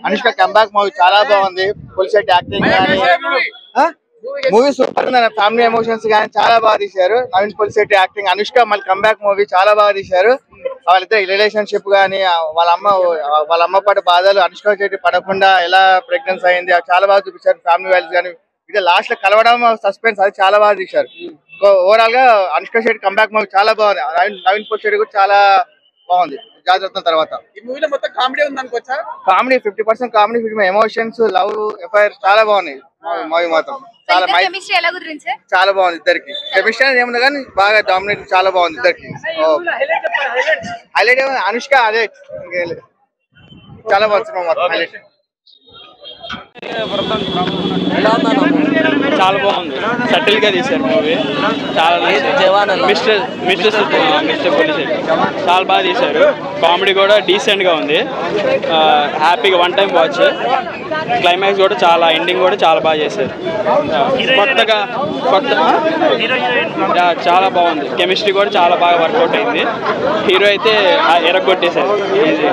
Anushka comeback movie చాలా బాగుంది full set acting కానీ మూవీ సూపర్ ఉంది ఫ్యామిలీ ఎమోషన్స్ కానీ చాలా బాగా తీశారు నవీన్ పులిశెట్టి యాక్టింగ్ అనుష్క మళ్ళీ కంబ్యాక్ మూవీ చాలా బాగా తీశారు వాళ్ళిద్దరు రిలేషన్షిప్ కానీ వాళ్ళ అమ్మ వాళ్ళ అమ్మ పడ్డ బాధలు అనుష్క శెట్టి పడకుండా ఎలా ప్రెగ్నెన్స్ అయింది అవి చాలా బాగా చూపించారు ఫ్యామిలీ వాల్యూస్ కానీ ఇది లాస్ట్ లో కలవడం సస్పెన్స్ అది చాలా బాగా తీశారు ఓవరాల్ గా అనుష్క శెట్టి కంబ్యాక్ మూవీ చాలా బాగుంది నవీన్ నవీన్ పులిశెట్టి కూడా చాలా బాగుంది జాగ్రత్త తర్వాత ఈ మూవీలో మొత్తం కామెడీ ఉంది అనుకోవచ్చా comedy fifty percent comedy film emotions love FIR చాలా బాగున్నాయి మూవీ మాత్రం చాలా మై- కెమిస్ట్రీ ఎలా కుదిరింది సార్ చాలా బాగుంది ఇద్దరికి కెమిస్ట్రీ అనేది ఏముంది కానీ బాగా డామినేట్ చాలా బాగుంది ఇద్దరికి హైలైట్ ఏముంది అనుష్క అదే ఇంకేం లేదు. చాలా బాగుంది సినిమా మొత్తం హైలైట్ చాలా బాగుంది సటిల్ గా తీశారు మూవీ చాలా మిస్టర్ మిస్టర్ మిస్టర్ పోలీస్ చాలా బాగా తీశారు కామెడీ కూడా డీసెంట్ గా ఉంది ఆ, హ్యాపీగా వన్ టైం వాచ్ క్లైమాక్స్ కూడా చాలా ఎండింగ్ కూడా చాలా బాగా చేశారు ఆ, కొత్తగా కొత్త యా, చాలా బాగుంది కెమిస్ట్రీ కూడా చాలా బాగా వర్కౌట్ అయింది హీరో అయితే ఆ, ఎరగొట్టేశారు ఈజీ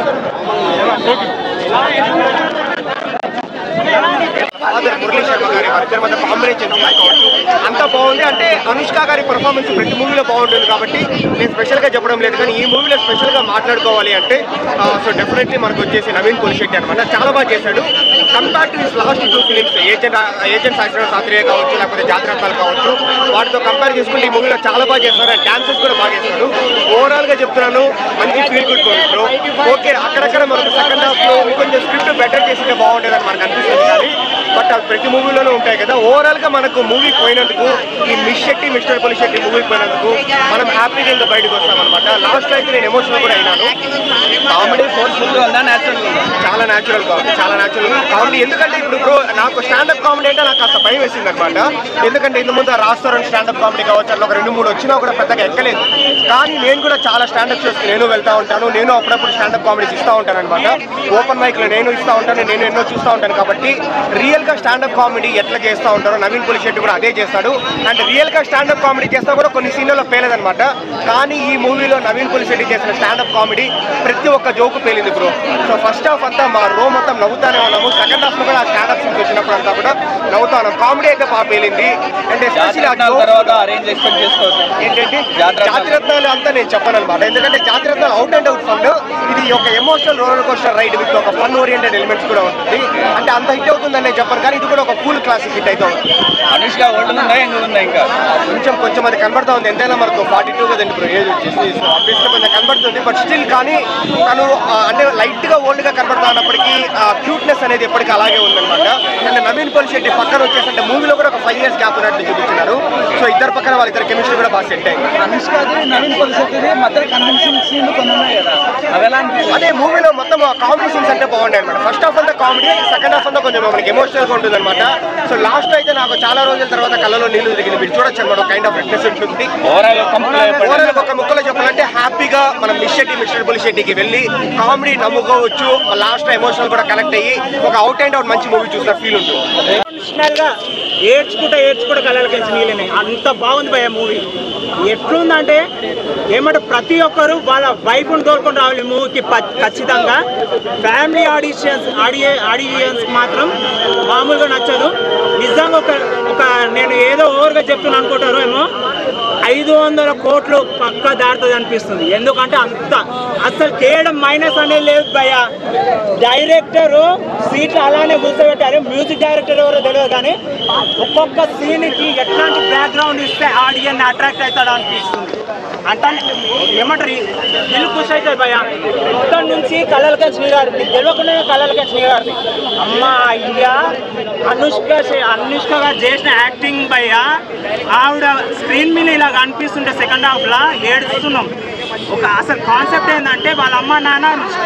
ఫాదర్ మురళీ శర్మ గారి వారిద్దరి మధ్య కాంబినేషన్ అంత బాగుంది అంటే అనుష్క గారి పర్ఫార్మెన్స్ ప్రతి మూవీలో బాగుంటుంది కాబట్టి నేను స్పెషల్ గా చెప్పడం లేదు కానీ ఈ మూవీలో స్పెషల్ గా మాట్లాడుకోవాలి అంటే సో డెఫినెట్లీ మనకు వచ్చేసి నవీన్ కొలిశెట్టి అనమాట చాలా బాగా చేశాడు compare to his last two films agent agent శాస్త్ర శాస్త్రీయ కావచ్చు లేకపోతే జాతరత్నాలు కావచ్చు వాటితో కంపేర్ చేసుకుంటే ఈ మూవీలో చాలా బాగా చేస్తారు అండ్ డాన్సెస్ కూడా బాగా చేస్తారు ఓవరాల్ గా చెప్తున్నాను మంచి ఫీల్ గుడ్ కోరు ఓకే అక్కడక్కడ మనకు సెకండ్ హాఫ్ లో ఇంకొంచెం స్క్రిప్ట్ బెటర్ చేస్తే బాగుండేదని మనకు అనిపిస్తుంది కానీ బట్ అవి ప్రతి మూవీలోనూ ఉంటాయి కదా ఓవరాల్ గా మనకు మూవీ పోయినందుకు ఈ మిస్ శెట్టి మిస్టర్ పోలి శెట్టి మూవీ పోయినందుకు మనం హ్యాపీగా ఇంకా బయటకు వస్తాం అనమాట లాస్ట్ అయితే నేను ఎమోషనల్ కూడా అయినాను కామెడీ ఫోర్స్ఫుల్ గా ఉందా న్యాచురల్ చాలా న్యాచురల్ కామెడీ చాలా న్యాచురల్ కామెడీ ఎందుకంటే ఇప్పుడు బ్రో నాకు స్టాండప్ కామెడీ అంటే నాకు కాస్త భయం వేసింది అనమాట ఎందుకంటే ఇంత ముందు రాస్తారని స్టాండప్ కామెడీ కావచ్చు అట్లా ఒక రెండు మూడు వచ్చినా కూడా పెద్దగా ఎక్కలేదు కానీ నేను కూడా చాలా స్టాండప్ షోస్కి నేను వెళ్తా ఉంటాను నేను అప్పుడప్పుడు స్టాండప్ కామెడీస్ ఇస్తూ ఉంటాను అనమాట ఓపెన్ మైక్ లో నేను ఇస్తూ ఉంటాను నేను ఎన్నో చూస్తూ ఉంటాను కాబట్టి రియల్ గా స్టాండప్ కామెడీ ఎట్లా చేస్తూ ఉంటారో నవీన్ పులిశెట్టి కూడా అదే చేస్తాడు అండ్ రియల్ గా స్టాండప్ కామెడీ చేస్తా కూడా కొన్ని సీన్లలో పేలేదన్నమాట కానీ ఈ మూవీలో నవీన్ పులిశెట్టి చేసిన స్టాండప్ కామెడీ ప్రతి ఒక్క జోకు పేలింది బ్రో సో ఫస్ట్ హాఫ్ అంతా మా రో మొత్తం నవ్వుతానే ఉన్నాము సెకండ్ హాఫ్ లో కూడా స్టాండప్ సీన్స్ వచ్చినప్పుడు అంతా కూడా నవ్వుతా ఉన్నాం కామెడీ అయితే బాగా పేలింది అండ్ ఎస్పెషల్లీ ఆ joke- అరేంజ్ ఎక్స్పెక్ట్ చేసుకోవచ్చు ఏంటంటే జాతిరత్నాలు అంతా నేను చెప్పను అనమాట ఎందుకంటే Jathi Ratnalu out and out fun ఇది ఒక emotional roller coaster ride with ఒక ఫన్ ఓరియంటెడ్ ఎలిమెంట్స్ కూడా ఉంటుంది అంటే అంత హిట్ అవుతుందని నేను చెప్పను కానీ ఇది కూడా ఒక కూల్ క్లాసిక్ హిట్ అయితే అవుతుంది అనుష్క ఓల్డ్ ఉందా యంగ్ ఉందా ఇంకా కొంచెం కొంచెం అది కనబడతా ఉంది ఎంతైనా మనకు ఫార్టీ టూ కదండి ఇప్పుడు ఏజ్ వచ్చేసి సో ఆబ్వియస్గా కొంచెం కనబడుతుంది బట్ స్టిల్ కానీ తను ఆ, అంటే లైట్ గా ఓల్డ్ గా కనబడతా ఉన్నప్పటికీ క్యూట్నెస్ అనేది ఎప్పటికీ అలాగే ఉందన్నమాట అండ్ నవీన్ పోలి శెట్టి పక్కన వచ్చేసి అంటే మూవీలో కూడా ఒక ఫైవ్ ఇయర్స్ గ్యాప్ ఉన్నట్లు చూపించినారు సో ఇద్దరు పక్కన వాళ్ళిద్దరు కెమిస్ట్రీ కూడా బాగా సెట్ అయింది అనుష్కది నవీన్ పొలిసెట్టిది మధ్య కన్విన్సింగ్ సీన్లు కొన్ని ఉన్నాయి కదా అవి ఎలా అనిపించాయి అదే మూవీలో మొత్తం కామెడీ సీన్స్ అంటే బాగుంటాయి అనమాట ఫస్ట్ హాఫ్ అంతా కామెడీ సెకండ్ హాఫ్ అంతా కొంచెం మనకి ఎమోషనల్ గా ఉంటుంది అనమాట సో లాస్ట్ అయితే నాకు చాలా రోజుల తర్వాత కళ్ళలో నీళ్లు తిరిగింది మీరు చూడొచ్చు అనమాట కైండ్ ఆఫ్ ఫిట్నెస్ ఉంటుంది ఓవరాల్ ఓవరాల్ ఒక ముక్కలో చెప్పాలంటే హ్యాపీగా మనం మిస్ శెట్టి మిస్టర్ పులి శెట్టికి వెళ్ళి కామెడీ నమ్ముకోవచ్చు లాస్ట్ లో ఎమోషనల్ కూడా కనెక్ట్ అయ్యి ఒక అవుట్ అండ్ అవుట్ మంచి మూవీ చూసిన ఫీల్ ఉంటుంది ఎమోషనల్ గా ఏడ్చుకుంటా ఏడ్చుకుంటా కళ్ళకి నీళ్ళని అంత బాగుంది భయ మూవీ ఎట్లుందంటే ఏమంటే ప్రతి ఒక్కరు వాళ్ళ వైఫ్ని తోలుకొని రావాలి మూవీకి ప- ఖచ్చితంగా ఫ్యామిలీ ఆడిషన్స్ ఆడియే ఆడియన్స్ మాత్రం మామూలుగా నచ్చదు నిజంగా ఒక ఒక నేను ఏదో ఓవర్గా చెప్తున్నాను అనుకుంటారు ఏమో ఐదు వందల కోట్లు పక్క దాటుతుంది అనిపిస్తుంది ఎందుకంటే అంత అసలు చేయడం మైనస్ అనేది లేదు భయ డైరెక్టర్ సీట్లు అలానే కూర్చోబెట్టారు మ్యూజిక్ డైరెక్టర్ ఎవరో తెలియదు కానీ ఒక్కొక్క సీన్కి ఎట్లాంటి బ్యాక్గ్రౌండ్ ఇస్తే ఆడియన్ అట్రాక్ట్ అవుతాడు అనిపిస్తుంది అంటే ఏమంటారు ఇల్లు ఖుషి అవుతుంది భయ ఇక్కడ నుంచి కళలకే శ్రీగారి తెలియకుండా కళలకే శ్రీగారి అమ్మ ఇండియా అనుష్క చే- అనుష్క గారు చేసిన యాక్టింగ్ భయ ఆవిడ స్క్రీన్ మీద ఇలా కనిపిస్తుంటే సెకండ్ హాఫ్ లా ఏడుస్తున్నాం ఒక అసలు కాన్సెప్ట్ ఏంటంటే వాళ్ళ అమ్మ నాన్న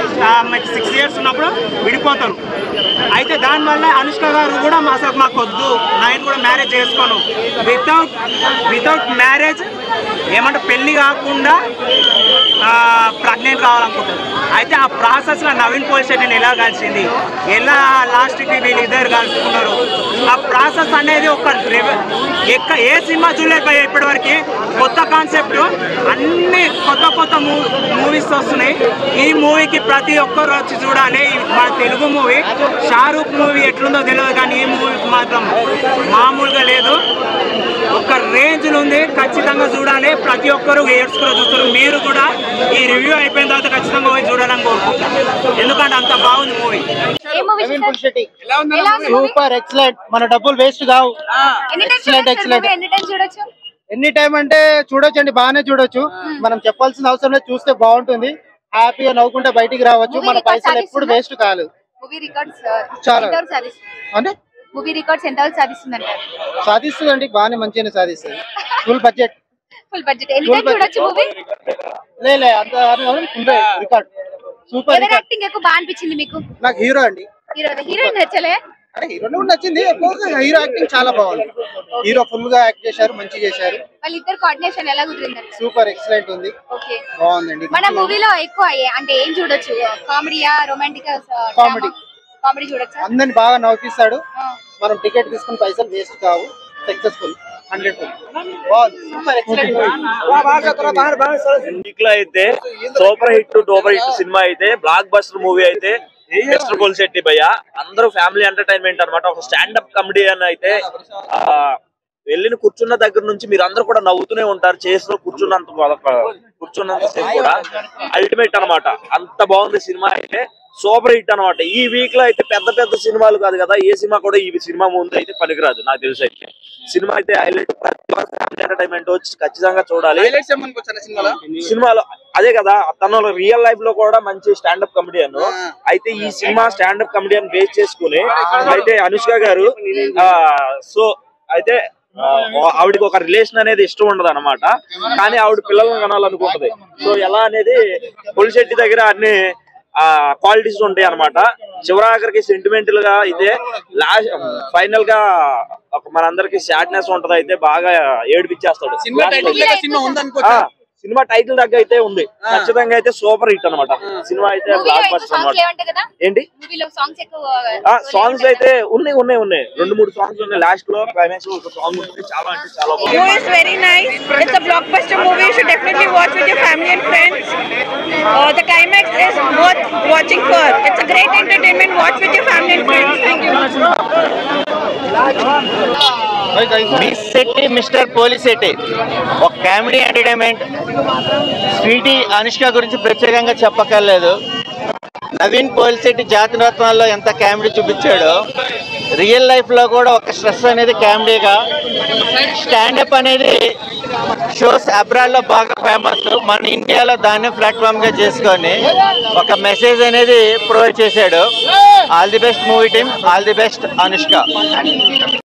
సిక్స్ ఇయర్స్ ఉన్నప్పుడు విడిపోతారు అయితే దానివల్ల అనుష్క గారు కూడా మా- అసలు మాకు వద్దు నేను కూడా మ్యారేజ్ చేసుకోను వితౌట్ వితౌట్ మ్యారేజ్ ఏమంటే పెళ్లి కాకుండా ప్రెగ్నెంట్ కావాలనుకుంటారు అయితే ఆ ప్రాసెస్లో నవీన్ పోలీస్ స్టేషన్ ఎలా కలిసింది ఎలా లాస్ట్కి వీళ్ళిద్దరు కలుసుకున్నారు ఆ ప్రాసెస్ అనేది ఒక రెవ- ఎక్క ఏ సినిమా చూడలేదు భయ్యా ఇప్పటివరకు కొత్త కాన్సెప్ట్ అన్ని కొత్త కొత్త మూవీస్ వస్తున్నాయి ఈ మూవీకి ప్రతి ఒక్కరు వచ్చి చూడాలి ఇది మన తెలుగు మూవీ షారూక్ మూవీ ఎట్లుందో తెలియదు కానీ ఈ మూవీకి మాత్రం మామూలుగా లేదు ఒక రేంజ్ ఉంది ఖచ్చితంగా చూడాలి ప్రతి ఒక్కరు ఏడ్చుకుని చూస్తారు మీరు కూడా ఈ రివ్యూ అయిపోయిన తర్వాత ఖచ్చితంగా పోయి చూడాలని కోరుకుంటున్నాను ఎందుకంటే అంత బాగుంది మూవీ ఏ మూవీ ఎలా ఉంది ఎలా ఉంది movie? సూపర్ ఎక్సలెంట్ మన డబ్బులు వేస్ట్ కావు ఎన్ని టైమ్స్ excellent, చూడొచ్చు excellent. movie? ఎన్ని టైమ్స్ చూడొచ్చు ఎన్ని టైం అంటే చూడొచ్చండి బాగానే చూడొచ్చు మనం చెప్పాల్సిన అవసరం లేదు చూస్తే బాగుంటుంది హ్యాపీగా నవ్వుకుంటే బయటికి రావచ్చు Movie మన record పైసలు ఎప్పుడు సాధిస్తుందా? వేస్ట్ కాలేదు మూవీ రికార్డ్స్ చాలా. ఎంతవరకు సాధిస్తుంది అంటే మూవీ రికార్డ్స్ ఎంతవరకు సాధిస్తుంది అంటారు సాధిస్తుందండి బాగానే మంచిగానే సాధిస్తుంది ఫుల్ బడ్జెట్ ఫుల్ బడ్జెట్ ఎన్ని Full టైమ్స్ budget. చూడొచ్చు మూవీ లేలే అంత రికార్డ్ సూపర్ ఎవరి రికార్డ్ యాక్టింగ్ ఎక్కువ బాగా అనిపించింది మీకు నాకు హీరో అండి హీరో హీరోయిన్ నచ్చలే అరే హీరోనే కూడా నచ్చింది హీరో యాక్టింగ్ చాలా బాగుంది హీరో ఫుల్ గా యాక్ట్ చేశారు మంచిగా చేశారు వాళ్ళిద్దరు కోఆర్డినేషన్ ఎలా కుదిరిందంట సూపర్ ఎక్సలెంట్ ఉంది ఓకే బాగుందండి మన మూవీలో ఎక్కువ ఏ- అంటే ఏం చూడొచ్చు కామెడీయా రొమాంటిక్ Comedy. కామెడీ చూడొచ్చా అందరిని బాగా నవ్విస్తాడు ఆ. మనం టికెట్ తీసుకుని పైసలు వేస్ట్ కావు సక్సెస్ఫుల్ హండ్రెడ్ బాగుంది సూపర్ ఎక్సలెంట్ వీక్ లో అయితే సూపర్ హిట్ డోపర్ హిట్ సినిమా అయితే బ్లాక్ బస్టర్ మూవీ అయితే మిస్టర్ పోల్శెట్టి భయ్య అందరూ ఫ్యామిలీ ఎంటర్టైన్మెంట్ అన్నమాట ఒక స్టాండప్ కమెడీ అని అయితే ఆ, వెళ్ళిన కూర్చున్న దగ్గర నుంచి మీరు అందరూ కూడా నవ్వుతూనే ఉంటారు చేసిన కూర్చున్నంత కూర్చున్నంత సేపు కూడా అల్టిమేట్ అన్నమాట అంత బాగుంది సినిమా అయితే సూపర్ హిట్ అన్నమాట ఈ వీక్ లో అయితే పెద్ద పెద్ద సినిమాలు కాదు కదా ఏ సినిమా కూడా ఈ సినిమా ముందు అయితే పనికిరాదు నాకు తెలిసి అయితే సినిమా అయితే హైలైట్ ఎంటర్టైన్మెంట్ వచ్చి ఖచ్చితంగా చూడాలి హైలైట్స్ ఏమనుకో వచ్చారా సినిమాలో సినిమాలో అదే కదా తను రియల్ లైఫ్ లో కూడా మంచి స్టాండప్ కమెడియన్ అయితే ఈ సినిమా స్టాండప్ కమెడియన్ బేస్ చేసుకుని అయితే అనుష్క గారు ఆ సో అయితే ఆ, ఆవిడకి ఒక రిలేషన్ అనేది ఇష్టం ఉండదు అనమాట కానీ ఆవిడ పిల్లలను కనాలనుకుంటది సో ఎలా అనేది పులిశెట్టి దగ్గర అన్ని ఆ క్వాలిటీస్ ఉంటాయి అనమాట చివరాఖరికి సెంటిమెంటల్ గా అయితే లాస్ట్ ఫైనల్ గా ఒక మనందరికి సాడ్నెస్ ఉంటది అయితే బాగా ఏడిపించేస్తాడు సినిమా Last లో. టైటిల్ లేక సినిమా ఆ, ఉందనుకోవచ్చా సినిమా టైటిల్ దగ్గర అయితే ఉంది ఖచ్చితంగా అయితే సూపర్ హిట్ అన్నమాట సినిమా అయితే మూవీలో బ్లాక్ ఎక్కువ బస్టర్ సాంగ్స్ అన్నమాట లేవంట కదా ఏంటి మూవీలో సాంగ్స్ ఎక్కువ ఆ సాంగ్స్ అయితే ఉన్నాయి ఉన్నాయి ఉన్నాయి రెండు మూడు సాంగ్స్ ఉన్నాయి లాస్ట్ లో క్లైమాక్స్ లో ఒక సాంగ్ ఉంటుంది చాలా అంటే చాలా బాగుంది movie is very nice. It's a blockbuster movie. You should definitely watch with your family and friends. Uh, the climax is worth watching for. It's a great entertainment. Watch with your family and friends. Thank you. Miss Shetty mister Polishetty ఒక comedy entertainment Sweety Anushka గురించి ప్రత్యేకంగా చెప్పక్కర్లేదు నవీన్ పోలిశెట్టి జాతి రత్నాల్లో ఎంత comedy చూపించాడో real life లో కూడా ఒక stress అనేది కామెడీగా స్టాండప్ అనేది షోస్ అబ్రాడ్ లో బాగా ఫేమస్ మన ఇండియాలో దాన్ని ప్లాట్ఫామ్ గా చేసుకొని ఒక మెసేజ్ అనేది ప్రొవైడ్ చేశాడు all the best movie team all the best Anushka